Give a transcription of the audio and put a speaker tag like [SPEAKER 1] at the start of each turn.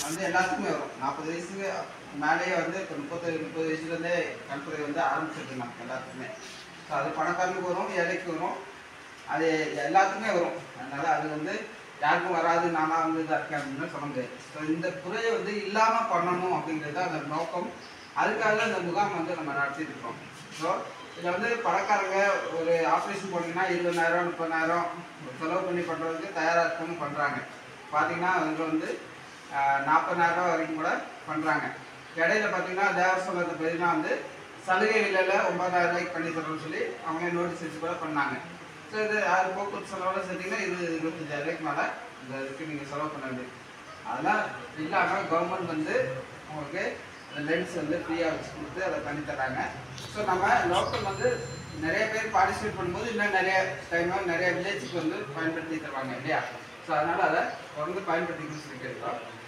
[SPEAKER 1] வந்து எல்லாத்துக்குமே வரும் நாற்பது வயசுக்கு மேலேயே வந்து இப்போ முப்பத்தேழு முப்பது வயசுலேருந்தே கண்புரை வந்து ஆரம்பிச்சிருக்கு நமக்கு எல்லாத்துக்குமே ஸோ அது பணக்காரனுக்கு வரும் ஏழைக்கு வரும் அது எல்லாத்துக்குமே வரும் அதனால அது வந்து யாருக்கும் வராது நானா வந்து இதாக இருக்கேன் அப்படின்னு சொல்ல முடியாது ஸோ இந்த குறையை வந்து இல்லாமல் பண்ணணும் அப்படிங்கிறது தான் அந்த நோக்கம் அதுக்காக இந்த முகாம் வந்து நம்ம நடத்திட்டு இருக்கோம் ஸோ இதில் வந்து பணக்காரங்க ஒரு ஆப்ரேஷன் போனீங்கன்னா இருபதாயிரம் முப்பதாயிரம் செலவு பண்ணி பண்ணுறதுக்கு தயாராக இருக்கணும் பண்ணுறாங்க பார்த்தீங்கன்னா அவங்க வந்து நாற்பதாயிரம் ரூபா வரைக்கும் கூட பண்ணுறாங்க இடையில பார்த்தீங்கன்னா தேவஸ்வரத்தை பார்த்தீங்கன்னா வந்து சலுகை விலையில் ஒன்பதாயிரம் ரூபாய்க்கு பண்ணி தரோம்னு சொல்லி அவங்களே நோட்டீஸ் வச்சு கூட பண்ணாங்க ஸோ இது அது போக்குவரத்து செலவோட சேர்த்திங்கன்னா இது இருபத்தஞ்சாயிரம் ரூபாய்க்கு மேலே இந்த இதுக்கு நீங்கள் செலவு பண்ண வேண்டியது அதெல்லாம் இல்லாமல் கவர்மெண்ட் வந்து உங்களுக்கு லென்ஸ் வந்து ஃப்ரீயாக வச்சு கொடுத்து அதை பண்ணி தராங்க ஸோ நம்ம லோக்கல் வந்து நிறைய பேர் பார்ட்டிசிபேட் பண்ணும்போது இன்னும் நிறைய டைம் நிறைய வில்லேஜுக்கு வந்து பயன்படுத்தி தருவாங்க இல்லையா ஸோ அதனால் அதை தொடர்ந்து பயன்படுத்திக்கணும்னு சொல்லி கேட்குறோம்